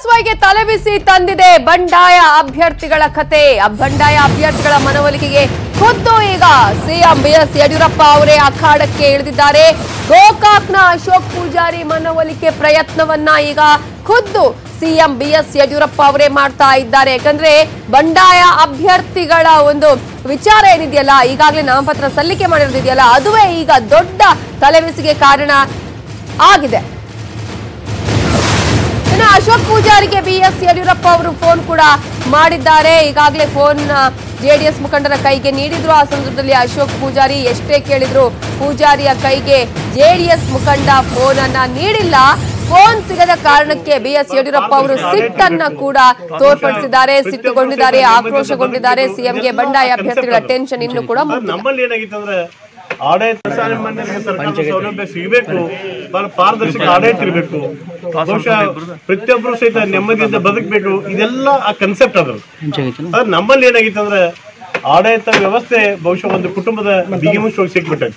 ಬಿಎಸ್ವೈಗೆ ತಲೆಬಿಸಿ ತಂದಿದೆ ಬಂಡಾಯ ಅಭ್ಯರ್ಥಿಗಳ ಕತೆ ಆ ಬಂಡಾಯ ಅಭ್ಯರ್ಥಿಗಳ ಮನವೊಲಿಕೆಗೆ ಖುದ್ದು ಈಗ ಸಿಎಂ ಬಿಎಸ್ ಯಡಿಯೂರಪ್ಪ ಅವರೇ ಅಖಾಡಕ್ಕೆ ಇಳಿದಿದ್ದಾರೆ ಗೋಕಾಕ್ನ ಅಶೋಕ್ ಪೂಜಾರಿ ಮನವೊಲಿಕೆ ಪ್ರಯತ್ನವನ್ನ ಈಗ ಖುದ್ದು ಸಿಎಂ ಬಿಎಸ್ ಯಡಿಯೂರಪ್ಪ ಅವರೇ ಮಾಡ್ತಾ ಇದ್ದಾರೆ ಯಾಕಂದ್ರೆ ಬಂಡಾಯ ಅಭ್ಯರ್ಥಿಗಳ ಒಂದು ವಿಚಾರ ಏನಿದೆಯಲ್ಲ ಈಗಾಗಲೇ ನಾಮಪತ್ರ ಸಲ್ಲಿಕೆ ಮಾಡಿರೋದಿದೆಯಲ್ಲ ಅದುವೇ ಈಗ ದೊಡ್ಡ ತಲೆಬಿಸಿಗೆ ಕಾರಣ ಆಗಿದೆ ಇನ್ನು ಅಶೋಕ್ ಪೂಜಾರಿಗೆ ಬಿ ಎಸ್ ಯಡಿಯೂರಪ್ಪ ಅವರು ಫೋನ್ ಕೂಡ ಮಾಡಿದ್ದಾರೆ ಈಗಾಗಲೇ ಫೋನ್ ಜೆಡಿಎಸ್ ಮುಖಂಡರ ಕೈಗೆ ನೀಡಿದ್ರು ಆ ಸಂದರ್ಭದಲ್ಲಿ ಅಶೋಕ್ ಪೂಜಾರಿ ಎಷ್ಟೇ ಕೇಳಿದ್ರು ಪೂಜಾರಿಯ ಕೈಗೆ ಜೆಡಿಎಸ್ ಮುಖಂಡ ಫೋನ್ ಅನ್ನ ನೀಡಿಲ್ಲ ಫೋನ್ ಸಿಗದ ಕಾರಣಕ್ಕೆ ಬಿ ಎಸ್ ಯಡಿಯೂರಪ್ಪ ಅವರು ಸಿಟ್ಟನ್ನ ಕೂಡ ತೋರ್ಪಡಿಸಿದ್ದಾರೆ ಸಿಟ್ಟುಗೊಂಡಿದ್ದಾರೆ ಆಕ್ರೋಶಗೊಂಡಿದ್ದಾರೆ ಸಿಎಂಗೆ ಬಂಡಾಯ ಅಭ್ಯರ್ಥಿಗಳ ಟೆನ್ಷನ್ ಇನ್ನು ಕೂಡ ಮುಗಿದಿಲ್ಲ ನಮ್ಮಲ್ಲಿ ಏನಾಗಿತ್ತು ಅಂದ್ರೆ ಆಡಳಿತ ಸಾಮಾನ್ಯರಿಗೆ ಸರ್ಕಾರದ ಸೌಲಭ್ಯ ಸಿಗಬೇಕು ಬಹಳ ಪಾರದರ್ಶಕ ಆಡಳಿತ ಇರಬೇಕು ಬಹುಶಃ ಪ್ರತಿಯೊಬ್ಬರು ಸಹಿತ ನೆಮ್ಮದಿಯಿಂದ ಬದುಕಬೇಕು ಇದೆಲ್ಲ ಆ ಕನ್ಸೆಪ್ಟ್ ಅದ್ರ ಆದ್ರೆ ನಮ್ಮಲ್ಲಿ ಏನಾಗಿತ್ತು ಅಂದ್ರೆ ಆಡಳಿತ ವ್ಯವಸ್ಥೆ ಬಹುಶಃ ಒಂದು ಕುಟುಂಬದ ಬಿಗಿಮುಷ್ಟಿ ಸಿಕ್ಬಿಟ್ಟೈತೆ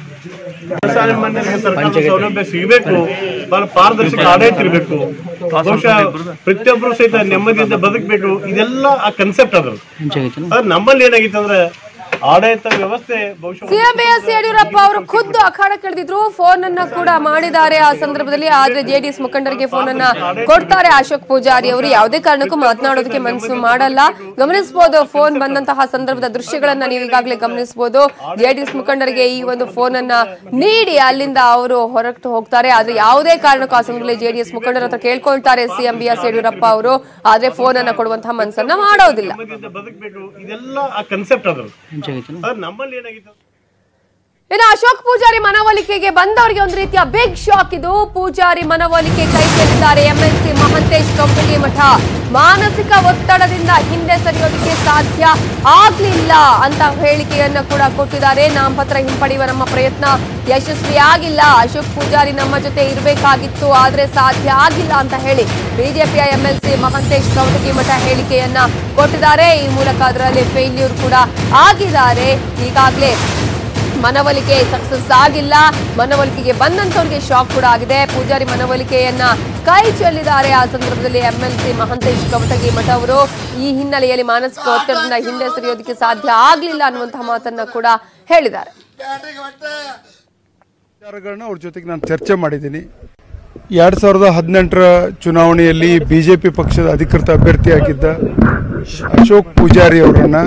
ಸಾಮಾನ್ಯರಿಗೆ ಸರ್ಕಾರದ ಸೌಲಭ್ಯ ಸಿಗಬೇಕು ಬಹಳ ಪಾರದರ್ಶಕ ಆಡಳಿತ ಇರಬೇಕು ಬಹುಶಃ ಪ್ರತಿಯೊಬ್ಬರು ಸಹಿತ ನೆಮ್ಮದಿಯಿಂದ ಬದುಕಬೇಕು ಇದೆಲ್ಲ ಆ ಕನ್ಸೆಪ್ಟ್ ಅದ್ರ ಆದ್ರೆ ನಮ್ಮಲ್ಲಿ ಏನಾಗಿತ್ತು ಅಂದ್ರೆ ಆಡಳಿತ ವ್ಯವಸ್ಥೆ ಬಹುಶಃ ಸಿಎಂ ಬಿಎಸ್ ಯಡಿಯೂರಪ್ಪ ಅವರು ಖುದ್ದು ಅಖಾಡಕ್ಕೆ ಇಳಿದಿದ್ರು ಫೋನ್ ಅನ್ನ ಕೂಡ ಮಾಡಿದ್ದಾರೆ ಆ ಸಂದರ್ಭದಲ್ಲಿ ಆದ್ರೆ ಜೆಡಿಎಸ್ ಮುಖಂಡರಿಗೆ ಫೋನ್ ಅನ್ನ ಕೊಡ್ತಾರೆ ಅಶೋಕ್ ಪೂಜಾರಿ ಅವರು ಯಾವುದೇ ಕಾರಣಕ್ಕೂ ಮಾತನಾಡೋದಕ್ಕೆ ಮನಸ್ಸು ಮಾಡಲ್ಲ ಗಮನಿಸಬಹುದು ಫೋನ್ ಬಂದಂತಹ ಸಂದರ್ಭದ ದೃಶ್ಯಗಳನ್ನ ನೀವು ಈಗಾಗಲೇ ಗಮನಿಸಬಹುದು ಜೆಡಿಎಸ್ ಮುಖಂಡರಿಗೆ ಈ ಒಂದು ಫೋನ್ ಅನ್ನ ನೀಡಿ ಅಲ್ಲಿಂದ ಅವರು ಹೊರಟು ಹೋಗ್ತಾರೆ ಆದ್ರೆ ಯಾವುದೇ ಕಾರಣಕ್ಕೂ ಆ ಸಂದರ್ಭದಲ್ಲಿ ಜೆಡಿಎಸ್ ಮುಖಂಡರ ಹತ್ರ ಕೇಳ್ಕೊಳ್ತಾರೆ ಸಿಎಂ ಬಿ ಎಸ್ ಯಡಿಯೂರಪ್ಪ ಅವರು ಆದ್ರೆ ಫೋನ್ ಅನ್ನ ಕೊಡುವಂತಹ ಮನಸ್ಸನ್ನ ಮಾಡೋದಿಲ್ಲ ನೆಮ್ಮದಿಯಿಂದ ಬದುಕಬೇಕು ಇದೆಲ್ಲ ಆ ಕನ್ಸೆಪ್ಟ್ ಅದ್ರ ಆದ್ರೆ ನಮ್ಮಲ್ಲಿ ಏನಾಗಿತ್ತು ಇನ್ನು ಅಶೋಕ್ ಪೂಜಾರಿ ಮನವೊಲಿಕೆಗೆ ಬಂದವರಿಗೆ ಒಂದು ರೀತಿಯ ಬಿಗ್ ಶಾಕ್ ಇದು ಪೂಜಾರಿ ಮನವೊಲಿಕೆ ಕೈ ಚೆಲ್ಲಿದ್ದಾರೆ ಎಂಎಲ್ಸಿ ಮಹಂತೇಶ್ ಕೌಟಗಿ ಮಠ ಮಾನಸಿಕ ಒತ್ತಡದಿಂದ ಹಿಂದೆ ಸರಿಯೋದಕ್ಕೆ ಸಾಧ್ಯ ಆಗ್ಲಿಲ್ಲ ಅಂತ ಹೇಳಿಕೆಯನ್ನ ಕೂಡ ಕೊಟ್ಟಿದ್ದಾರೆ ನಾಮಪತ್ರ ಹಿಂಪಡೆಯುವ ನಮ್ಮ ಪ್ರಯತ್ನ ಯಶಸ್ವಿ ಆಗಿಲ್ಲ ಅಶೋಕ್ ಪೂಜಾರಿ ನಮ್ಮ ಜೊತೆ ಇರಬೇಕಾಗಿತ್ತು ಆದ್ರೆ ಸಾಧ್ಯ ಆಗಿಲ್ಲ ಅಂತ ಹೇಳಿ ಬಿಜೆಪಿಯ ಎಂಎಲ್ಸಿ ಮಹಂತೇಶ್ ಕೌಟಗಿ ಮಠ ಹೇಳಿಕೆಯನ್ನ ಕೊಟ್ಟಿದ್ದಾರೆ ಈ ಮೂಲಕ ಅದರಲ್ಲಿ ಫೇಲ್ಯೂರ್ ಕೂಡ ಆಗಿದ್ದಾರೆ ಈಗಾಗಲೇ ಮನವೊಲಿಕೆ ಸಕ್ಸಸ್ ಆಗಿಲ್ಲ ಮನವೊಲಿಕೆಗೆ ಬಂದಂತವ್ರಿಗೆ ಶಾಕ್ ಕೂಡ ಆಗಿದೆ ಪೂಜಾರಿ ಮನವೊಲಿಕೆಯನ್ನ ಕೈ ಚೆಲ್ಲಿದ್ದಾರೆ ಆ ಸಂದರ್ಭದಲ್ಲಿ ಎಂಎಲ್ಸಿ ಮಹಂತೇಶ್ ಕವಟಗಿ ಮಠ ಅವರು ಈ ಹಿನ್ನೆಲೆಯಲ್ಲಿ ಮಾನಸಿಕ ಒತ್ತಡದಿಂದ ಹಿಂದೆ ಸರಿಯೋದಕ್ಕೆ ಸಾಧ್ಯ ಆಗ್ಲಿಲ್ಲ ಅನ್ನುವಂತಹ ಮಾತನ್ನ ಕೂಡ ಹೇಳಿದ್ದಾರೆ ವಿಚಾರಗಳನ್ನ ಅವ್ರ ಜೊತೆಗೆ ನಾನು ಚರ್ಚೆ ಮಾಡಿದ್ದೀನಿ ಎರಡು ಸಾವಿರದ ಹದಿನೆಂಟರ ಚುನಾವಣೆಯಲ್ಲಿ ಬಿ ಜೆ ಪಿ ಪಕ್ಷದ ಅಧಿಕೃತ ಅಭ್ಯರ್ಥಿಯಾಗಿದ್ದ ಅಶೋಕ್ ಪೂಜಾರಿ ಅವರನ್ನು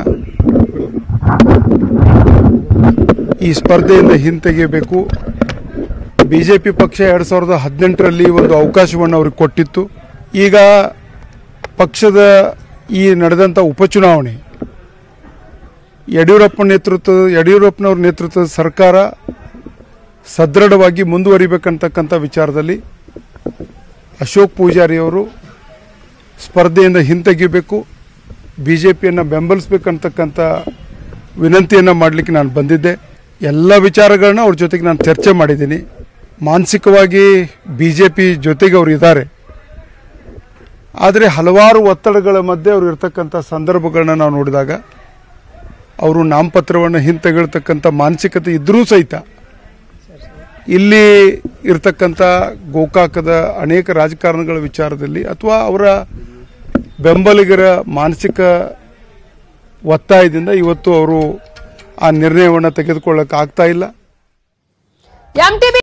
ಈ ಸ್ಪರ್ಧೆಯಿಂದ ಹಿಂತೆಗೆಯಬೇಕು ಬಿ ಜೆ ಪಿ ಪಕ್ಷ ಎರಡು ಸಾವಿರದ ಹದಿನೆಂಟರಲ್ಲಿ ಒಂದು ಅವಕಾಶವನ್ನು ಅವ್ರಿಗೆ ಕೊಟ್ಟಿತ್ತು ಈಗ ಪಕ್ಷದ ಈ ನಡೆದಂಥ ಉಪಚುನಾವಣೆ ಯಡಿಯೂರಪ್ಪ ನೇತೃತ್ವದ ಯಡಿಯೂರಪ್ಪನವ್ರ ನೇತೃತ್ವದ ಸರ್ಕಾರ ಸದೃಢವಾಗಿ ಮುಂದುವರಿಬೇಕಂತಕ್ಕಂಥ ವಿಚಾರದಲ್ಲಿ ಅಶೋಕ್ ಪೂಜಾರಿ ಅವರು ಸ್ಪರ್ಧೆಯಿಂದ ಹಿಂತೆಗಿಬೇಕು ಬಿ ಜೆ ಪಿಯನ್ನು ಬೆಂಬಲಿಸ್ಬೇಕಂತಕ್ಕಂಥ ವಿನಂತಿಯನ್ನು ಮಾಡಲಿಕ್ಕೆ ನಾನು ಬಂದಿದ್ದೆ ಎಲ್ಲ ವಿಚಾರಗಳನ್ನ ಅವ್ರ ಜೊತೆಗೆ ನಾನು ಚರ್ಚೆ ಮಾಡಿದ್ದೀನಿ ಮಾನಸಿಕವಾಗಿ ಬಿ ಜೆ ಪಿ ಜೊತೆಗೆ ಅವರು ಇದ್ದಾರೆ ಆದರೆ ಹಲವಾರು ಒತ್ತಡಗಳ ಮಧ್ಯೆ ಅವರು ಇರ್ತಕ್ಕಂಥ ಸಂದರ್ಭಗಳನ್ನ ನಾವು ನೋಡಿದಾಗ ಅವರು ನಾಮಪತ್ರವನ್ನು ಹಿಂತೆಗೆಳ್ತಕ್ಕಂಥ ಮಾನಸಿಕತೆ ಇದ್ದರೂ ಸಹಿತ ಇಲ್ಲಿ ಇರ್ತಕ್ಕಂಥ ಗೋಕಾಕದ ಅನೇಕ ರಾಜಕಾರಣಗಳ ವಿಚಾರದಲ್ಲಿ ಅಥವಾ ಅವರ ಬೆಂಬಲಿಗರ ಮಾನಸಿಕ ಒತ್ತಾಯದಿಂದ ಇವತ್ತು ಅವರು ಆ ನಿರ್ಣಯವನ್ನು ತೆಗೆದುಕೊಳ್ಳಕ್ಕೆ ಆಗ್ತಾ ಇಲ್ಲ ಎಂಟಿಬಿ